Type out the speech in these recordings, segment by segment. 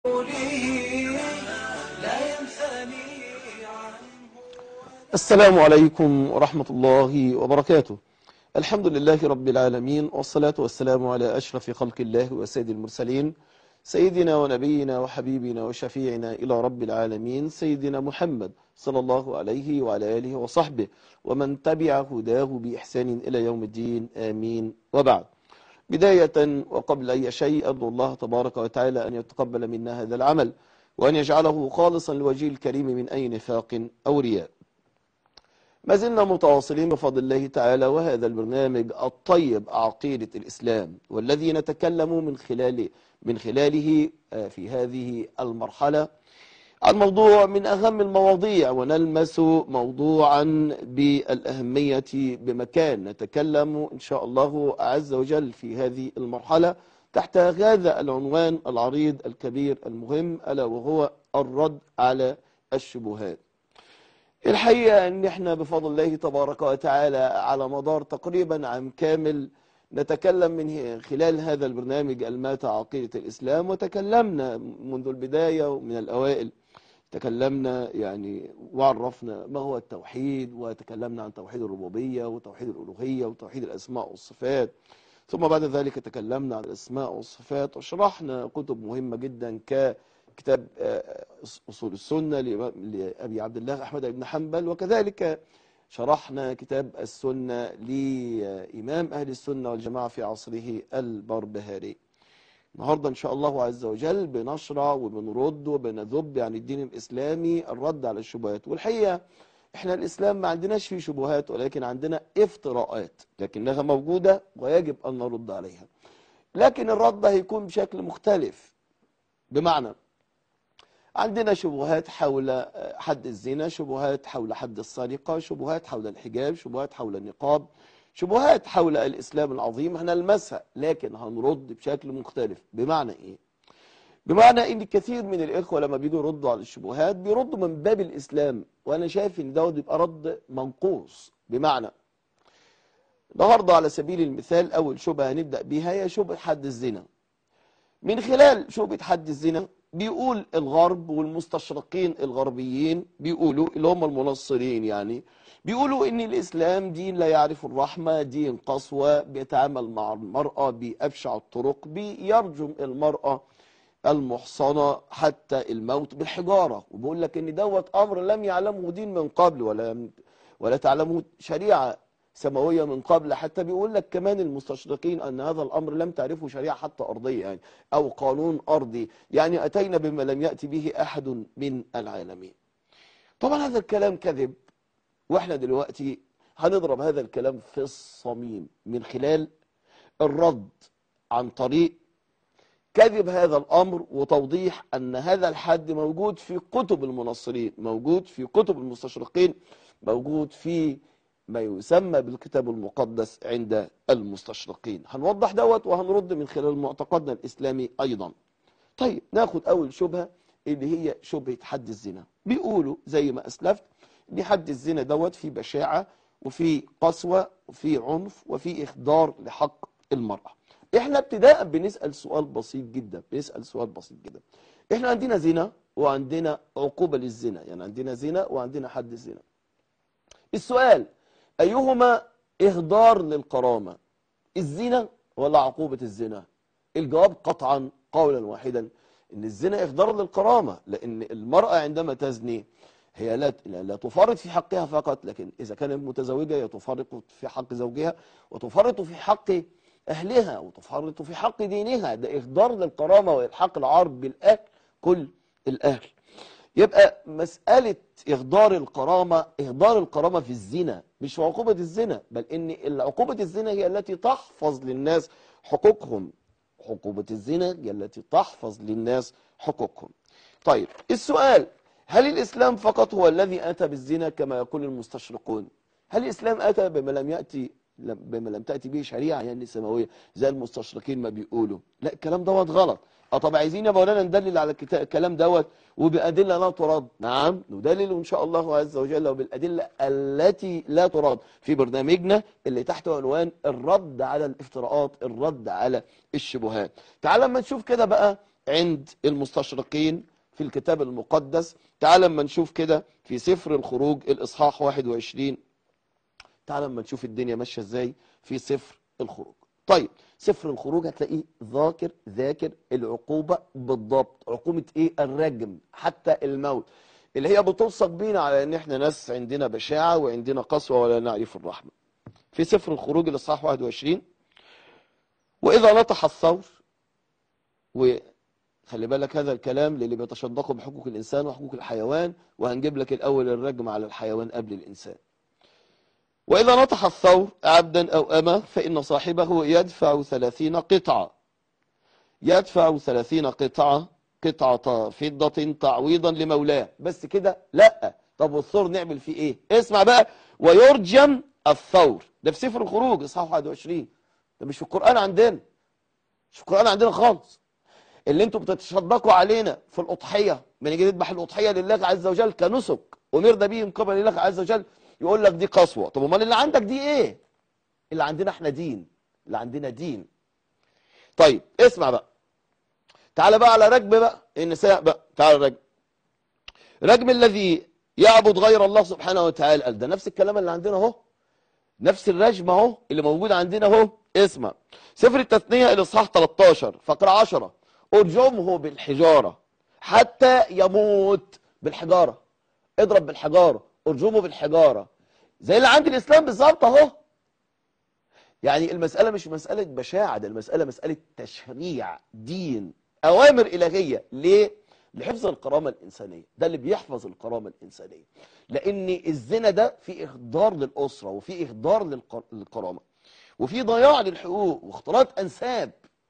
السلام عليكم ورحمة الله وبركاته الحمد لله رب العالمين والصلاة والسلام على أشرف خلق الله وسيد المرسلين سيدنا ونبينا وحبيبنا وشفيعنا إلى رب العالمين سيدنا محمد صلى الله عليه وعلى آله وصحبه ومن تبع هداه بإحسان إلى يوم الدين آمين وبعد بداية وقبل أي شيء أرجو الله تبارك وتعالى أن يتقبل منا هذا العمل وأن يجعله خالصا لوجه الكريم من أي نفاق أو رياء ما زلنا متواصلين بفضل الله تعالى وهذا البرنامج الطيب عقيدة الإسلام والذي نتكلم من خلال من خلاله في هذه المرحلة عن موضوع من أهم المواضيع ونلمس موضوعا بالأهمية بمكان نتكلم إن شاء الله عز وجل في هذه المرحلة تحت هذا العنوان العريض الكبير المهم ألا وهو الرد على الشبهات الحقيقة ان احنا بفضل الله تبارك وتعالى على مدار تقريبا عام كامل نتكلم من خلال هذا البرنامج الماتع عقيدة الإسلام وتكلمنا منذ البداية ومن الأوائل تكلمنا يعني وعرفنا ما هو التوحيد وتكلمنا عن توحيد الربوبية وتوحيد الألوهية وتوحيد الأسماء والصفات ثم بعد ذلك تكلمنا عن الأسماء والصفات وشرحنا كتب مهمة جدا ك كتاب أصول السنة لأبي عبد الله أحمد بن حنبل وكذلك شرحنا كتاب السنة لإمام أهل السنة والجماعة في عصره البربهاري النهاردة إن شاء الله عز وجل بنشرع وبنرد وبنذب عن الدين الإسلامي الرد على الشبهات والحقيقة احنا الإسلام ما عندناش فيه شبهات ولكن عندنا افتراءات لكنها موجودة ويجب أن نرد عليها لكن الرد هيكون بشكل مختلف بمعنى عندنا شبهات حول حد الزنا شبهات حول حد السرقة شبهات حول الحجاب شبهات حول النقاب شبهات حول الإسلام العظيم هنلمسها لكن هنرد بشكل مختلف بمعنى إيه؟ بمعنى إن كثير من الإخوة لما بيجوا يردوا على الشبهات بيردوا من باب الإسلام وأنا شايف إن ده بيبقى رد منقوص بمعنى النهارده على سبيل المثال أول شبهة هنبدأ بيها هي شبهة حد الزنا من خلال شبهة حد الزنا بيقول الغرب والمستشرقين الغربيين بيقولوا اللي هم المنصرين يعني بيقولوا ان الاسلام دين لا يعرف الرحمة دين قسوة بيتعامل مع المرأة بأبشع الطرق بيرجم المرأة المحصنة حتى الموت بالحجارة وبيقول لك ان دوت امر لم يعلمه دين من قبل ولا ولا تعلمه شريعة سماوية من قبل حتى بيقول لك كمان المستشرقين أن هذا الأمر لم تعرفه شريعة حتى أرضية يعني أو قانون أرضي يعني أتينا بما لم يأتي به أحد من العالمين طبعا هذا الكلام كذب وإحنا دلوقتي هنضرب هذا الكلام في الصميم من خلال الرد عن طريق كذب هذا الأمر وتوضيح أن هذا الحد موجود في كتب المنصرين موجود في كتب المستشرقين موجود في ما يسمى بالكتاب المقدس عند المستشرقين هنوضح دوت وهنرد من خلال معتقدنا الإسلامي أيضا طيب ناخد أول شبهة اللي هي شبهة حد الزنا بيقولوا زي ما أسلفت ان حد الزنا دوت في بشاعة وفي قسوة وفي عنف وفي إخضار لحق المرأة احنا ابتداء بنسأل سؤال بسيط جدا بنسأل سؤال بسيط جدا احنا عندنا زنا وعندنا عقوبة للزنا يعني عندنا زنا وعندنا حد الزنا السؤال أيهما إهدار للكرامة الزنا ولا عقوبة الزنا الجواب قطعا قولا واحدا ان الزنا إهدار للكرامة لأن المرأة عندما تزني هي لا لا تفرط في حقها فقط لكن إذا كانت متزوجة هي تفرط في حق زوجها وتفرط في حق أهلها وتفرط في حق دينها ده إهدار للكرامة وإلحاق العار بالأهل كل الأهل يبقى مسألة إهدار الكرامة إهدار الكرامة في الزنا مش عقوبة الزنا بل إن عقوبة الزنا هي التي تحفظ للناس حقوقهم عقوبة الزنا هي التي تحفظ للناس حقوقهم طيب السؤال هل الإسلام فقط هو الذي أتى بالزنا كما يقول المستشرقون هل الإسلام أتى بما لم يأتي بما لم تأتي به شريعة يعني سماوية زي المستشرقين ما بيقولوا لا الكلام دوت غلط اه طب عايزين يا مولانا ندلل على الكلام دوت وبأدلة لا تراد نعم ندلل إن شاء الله عز وجل وبالأدلة التي لا تراد في برنامجنا اللي تحت عنوان الرد على الافتراءات الرد على الشبهات تعال لما نشوف كده بقى عند المستشرقين في الكتاب المقدس تعال اما نشوف كده في سفر الخروج الإصحاح 21 تعال اما نشوف الدنيا ماشية ازاي في سفر الخروج طيب سفر الخروج هتلاقيه ذاكر ذاكر العقوبة بالضبط عقوبة ايه الرجم حتى الموت اللي هي بتوصف بينا على ان احنا ناس عندنا بشاعة وعندنا قسوة ولا نعرف الرحمة في سفر الخروج الاصحاح 21 واذا نطح الثور وخلي بالك هذا الكلام للي بيتشدقوا بحقوق الانسان وحقوق الحيوان وهنجيب لك الاول الرجم على الحيوان قبل الانسان وإذا نطح الثور عبدا أو أما فإن صاحبه يدفع ثلاثين قطعة يدفع ثلاثين قطعة قطعة فضة تعويضا لمولاه بس كده لا طب والثور نعمل فيه ايه اسمع بقى ويرجم الثور ده في سفر الخروج اصحاح 21 ده مش في القرآن عندنا مش في القرآن عندنا خالص اللي انتوا بتتصدقوا علينا في الأضحية من يجي نذبح الأضحية لله عز وجل كنسك أمرنا به من قبل الله عز وجل يقول لك دي قسوة طب امال اللي عندك دي ايه اللي عندنا احنا دين اللي عندنا دين طيب اسمع بقى تعال بقى على رجم بقى النساء بقى تعال رجم رجم الذي يعبد غير الله سبحانه وتعالى قال ده نفس الكلام اللي عندنا اهو نفس الرجم اهو اللي موجود عندنا اهو اسمع سفر التثنية الاصحاح 13 فقرة 10 ارجمه بالحجارة حتى يموت بالحجارة اضرب بالحجارة ارجمه بالحجارة زي اللي عند الإسلام بالظبط اهو يعني المسألة مش مسألة بشاعة ده المسألة مسألة تشريع دين أوامر إلهية ليه؟ لحفظ الكرامة الإنسانية ده اللي بيحفظ الكرامة الإنسانية لأن الزنا ده في إهدار للأسرة وفي إهدار للق- للكرامة وفي ضياع للحقوق واختلاط أنساب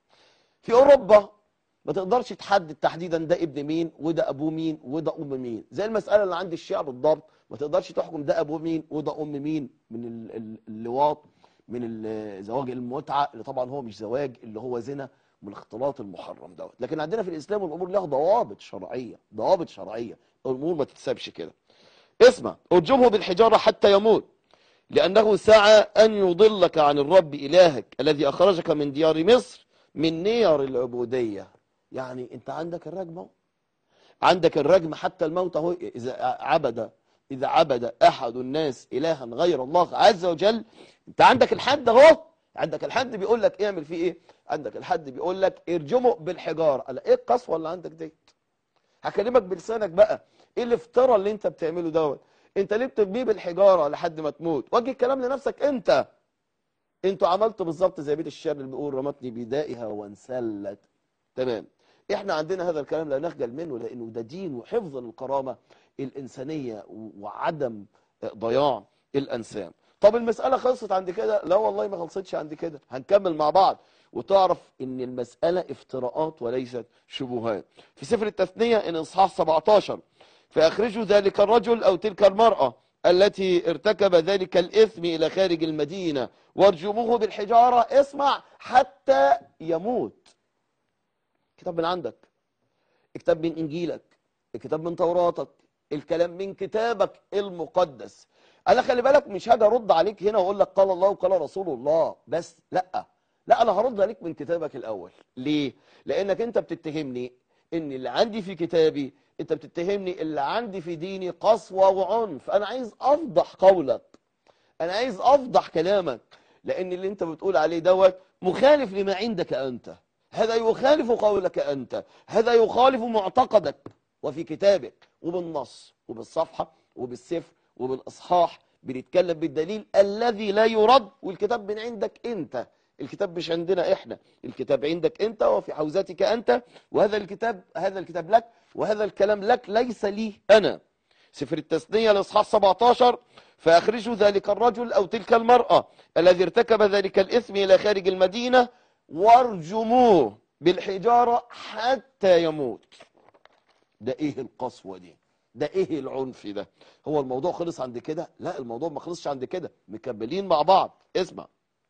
في أوروبا ما تقدرش تحدد تحديدا ده ابن مين وده ابوه مين وده ام مين زي المساله اللي عند الشيعة بالضبط ما تقدرش تحكم ده ابوه مين وده ام مين من ال- ال- اللواط من ال- زواج المتعه اللي طبعا هو مش زواج اللي هو زنا من الاختلاط المحرم دوت لكن عندنا في الاسلام الامور لها ضوابط شرعيه ضوابط شرعيه الامور ما تتسابش كده اسمع ارجمه بالحجاره حتى يموت لأنه سعى أن يضلك عن الرب إلهك الذي أخرجك من ديار مصر من نير العبودية يعني أنت عندك الرجم اهو عندك الرجم حتى الموت اهو إذا عبد إذا عبد أحد الناس إلها غير الله عز وجل أنت عندك الحد اهو عندك الحد بيقول لك اعمل فيه إيه عندك الحد بيقول لك ارجمه بالحجارة قال إيه القسوة اللي عندك ديت هكلمك بلسانك بقى ايه الافتراء اللي انت بتعمله دوت انت ليه بترميه بالحجاره لحد ما تموت وجه الكلام لنفسك انت انتوا عملتوا بالظبط زي بيت الشعر اللي بيقول رمتني بدائها وانسلت تمام احنا عندنا هذا الكلام لا نخجل منه لانه ده دين وحفظ للكرامه الانسانيه وعدم ضياع الانسان طب المساله خلصت عند كده لا والله ما خلصتش عند كده هنكمل مع بعض وتعرف ان المساله افتراءات وليست شبهات في سفر التثنيه ان اصحاح 17 فاخرجوا ذلك الرجل او تلك المراه التي ارتكب ذلك الاثم الى خارج المدينه وارجموه بالحجاره اسمع حتى يموت كتاب من عندك الكتاب من انجيلك الكتاب من توراتك الكلام من كتابك المقدس انا خلي بالك مش هاجي ارد عليك هنا واقول لك قال الله وقال رسول الله بس لا لا انا هرد عليك من كتابك الاول ليه لانك انت بتتهمني ان اللي عندي في كتابي انت بتتهمني اللي عندي في ديني قسوه وعنف انا عايز افضح قولك انا عايز افضح كلامك لان اللي انت بتقول عليه دوت مخالف لما عندك انت هذا يخالف قولك انت هذا يخالف معتقدك وفي كتابك وبالنص وبالصفحه وبالسفر وبالاصحاح بنتكلم بالدليل الذي لا يرد والكتاب من عندك انت الكتاب مش عندنا احنا الكتاب عندك انت وفي حوزتك انت وهذا الكتاب هذا الكتاب لك وهذا الكلام لك ليس لي انا سفر التثنية الاصحاح 17 فاخرجوا ذلك الرجل او تلك المرأة الذي ارتكب ذلك الاثم الى خارج المدينة وارجموه بالحجارة حتى يموت ده ايه القسوة دي ده ايه العنف ده هو الموضوع خلص عند كده لا الموضوع ما خلصش عند كده مكملين مع بعض اسمع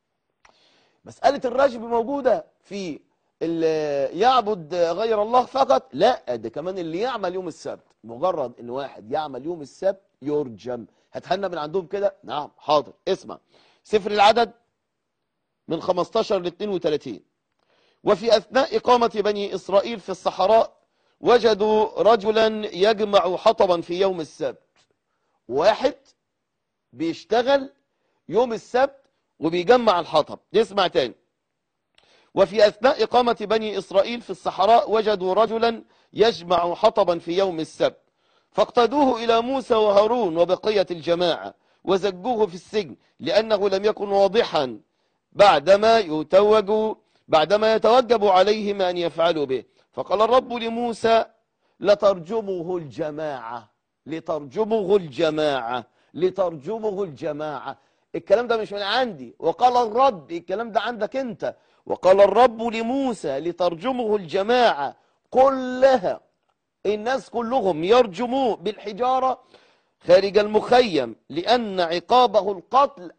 مسألة الرجم موجودة في اللي يعبد غير الله فقط لا ده كمان اللي يعمل يوم السبت مجرد ان واحد يعمل يوم السبت يرجم هتهنى من عندهم كده نعم حاضر اسمع سفر العدد من 15 ل 32 وفي أثناء إقامة بني إسرائيل في الصحراء وجدوا رجلا يجمع حطبا في يوم السبت واحد بيشتغل يوم السبت وبيجمع الحطب نسمع تاني وفي أثناء إقامة بني إسرائيل في الصحراء وجدوا رجلا يجمع حطبا في يوم السبت فاقتدوه إلى موسى وهارون وبقية الجماعة وزجوه في السجن لأنه لم يكن واضحا بعدما يتوج بعدما يتوجب عليهم أن يفعلوا به فقال الرب لموسى لترجمه الجماعة لترجمه الجماعة لترجمه الجماعة الكلام ده مش من عندي وقال الرب الكلام ده عندك انت وقال الرب لموسى لترجمه الجماعة كلها الناس كلهم يرجموه بالحجارة خارج المخيم لأن عقابه القتل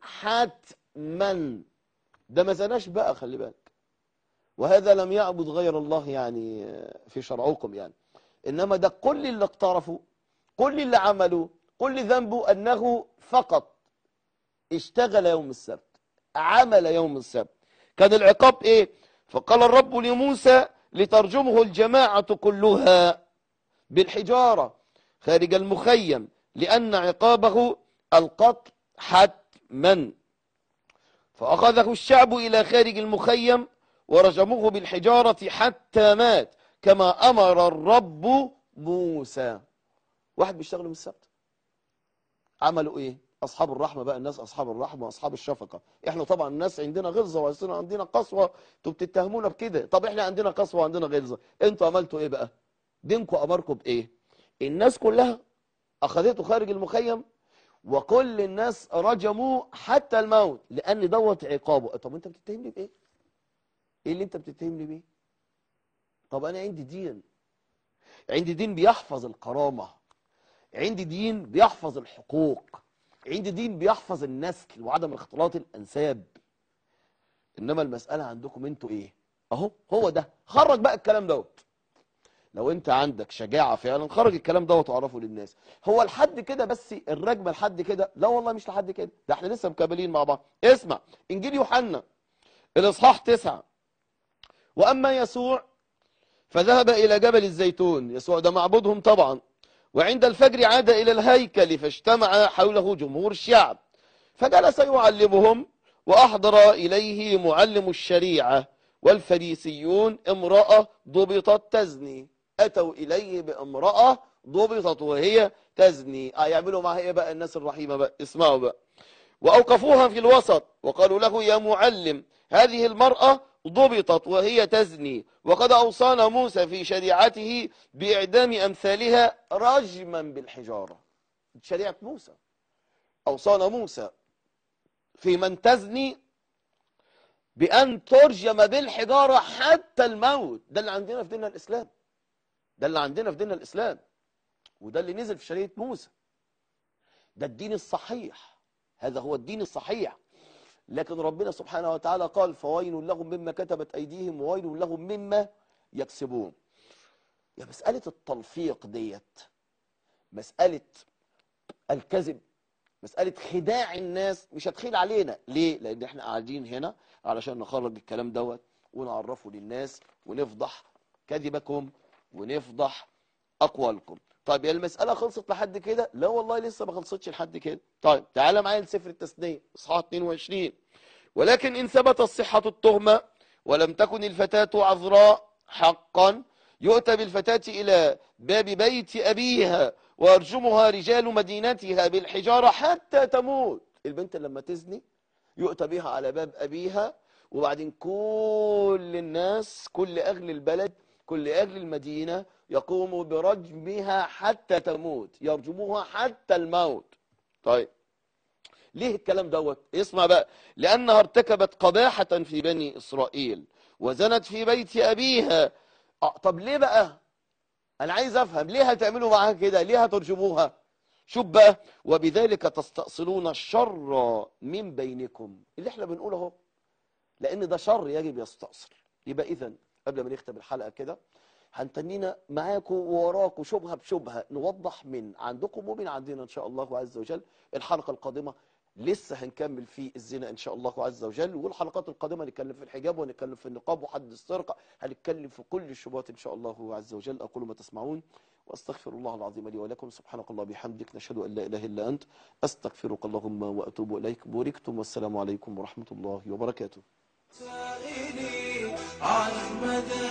حتما ده ما زناش بقى خلي بالك وهذا لم يعبد غير الله يعني في شرعكم يعني إنما ده كل اللي اقترفوا كل اللي عملوا كل ذنبه أنه فقط اشتغل يوم السبت عمل يوم السبت كان العقاب ايه فقال الرب لموسى لترجمه الجماعة كلها بالحجارة خارج المخيم لأن عقابه القتل حتما فأخذه الشعب إلى خارج المخيم ورجموه بالحجارة حتى مات كما أمر الرب موسى واحد بيشتغل من السبت عملوا ايه اصحاب الرحمه بقى الناس اصحاب الرحمه واصحاب الشفقه احنا طبعا الناس عندنا غلظه وعندنا عندنا قسوه انتوا بتتهمونا بكده طب احنا عندنا قسوه وعندنا غلظه انتوا عملتوا ايه بقى دينكم امركم بايه الناس كلها اخذته خارج المخيم وكل الناس رجموه حتى الموت لان دوت عقابه طب انت بتتهمني بايه ايه اللي انت بتتهمني بيه طب انا عندي دين عندي دين بيحفظ الكرامه عندي دين بيحفظ الحقوق عندي دين بيحفظ النسل وعدم اختلاط الانساب انما المساله عندكم انتوا ايه اهو هو ده خرج بقى الكلام دوت لو انت عندك شجاعه فعلا خرج الكلام دوت وعرفه للناس هو لحد كده بس الرجمه لحد كده لا والله مش لحد كده ده احنا لسه مكملين مع بعض اسمع انجيل يوحنا الاصحاح تسعة واما يسوع فذهب الى جبل الزيتون يسوع ده معبودهم طبعا وعند الفجر عاد إلى الهيكل فاجتمع حوله جمهور الشعب فجلس يعلمهم وأحضر إليه معلم الشريعة والفريسيون امرأة ضبطت تزني أتوا إليه بامرأة ضبطت وهي تزني آه يعملوا معها إيه بقى الناس الرحيمة بقى اسمعوا بقى وأوقفوها في الوسط وقالوا له يا معلم هذه المرأة ضبطت وهي تزني وقد أوصانا موسى في شريعته بإعدام أمثالها رجما بالحجارة شريعة موسى أوصانا موسى في من تزني بأن ترجم بالحجارة حتى الموت ده اللي عندنا في ديننا الإسلام ده اللي عندنا في ديننا الإسلام وده اللي نزل في شريعة موسى ده الدين الصحيح هذا هو الدين الصحيح لكن ربنا سبحانه وتعالى قال فويل لهم مما كتبت أيديهم وويل لهم مما يكسبون يا مسألة التلفيق ديت مسألة الكذب مسألة خداع الناس مش هتخيل علينا ليه؟ لأن احنا قاعدين هنا علشان نخرج الكلام دوت ونعرفه للناس ونفضح كذبكم ونفضح أقوالكم طيب يا المسألة خلصت لحد كده لا والله لسه ما خلصتش لحد كده طيب تعالى معايا لسفر التثنية اصحاح 22 ولكن إن ثبتت صحة التهمة ولم تكن الفتاة عذراء حقا يؤتى بالفتاة إلى باب بيت أبيها ويرجمها رجال مدينتها بالحجارة حتى تموت البنت لما تزني يؤتى بها على باب أبيها وبعدين كل الناس كل أهل البلد كل أهل المدينة يقوموا برجمها حتى تموت يرجموها حتى الموت طيب ليه الكلام دوت اسمع بقى لأنها ارتكبت قباحة في بني إسرائيل وزنت في بيت أبيها آه طب ليه بقى أنا عايز أفهم ليه هتعملوا معاها كده ليه هترجموها شوف بقى وبذلك تستأصلون الشر من بينكم اللي احنا بنقوله اهو لأن ده شر يجب يستأصل يبقى إذا قبل ما نختم الحلقة كده هنتنينا معاكم ووراكم شبهة بشبهة نوضح من عندكم ومن عندنا إن شاء الله عز وجل الحلقة القادمة لسه هنكمل في الزنا ان شاء الله عز وجل والحلقات القادمه هنتكلم في الحجاب وهنتكلم في النقاب وحد السرقه هنتكلم في كل الشبهات ان شاء الله عز وجل اقول ما تسمعون واستغفر الله العظيم لي ولكم سبحانك الله بحمدك نشهد ان لا اله الا انت استغفرك اللهم واتوب اليك بوركتم والسلام عليكم ورحمه الله وبركاته سائلي عن مدى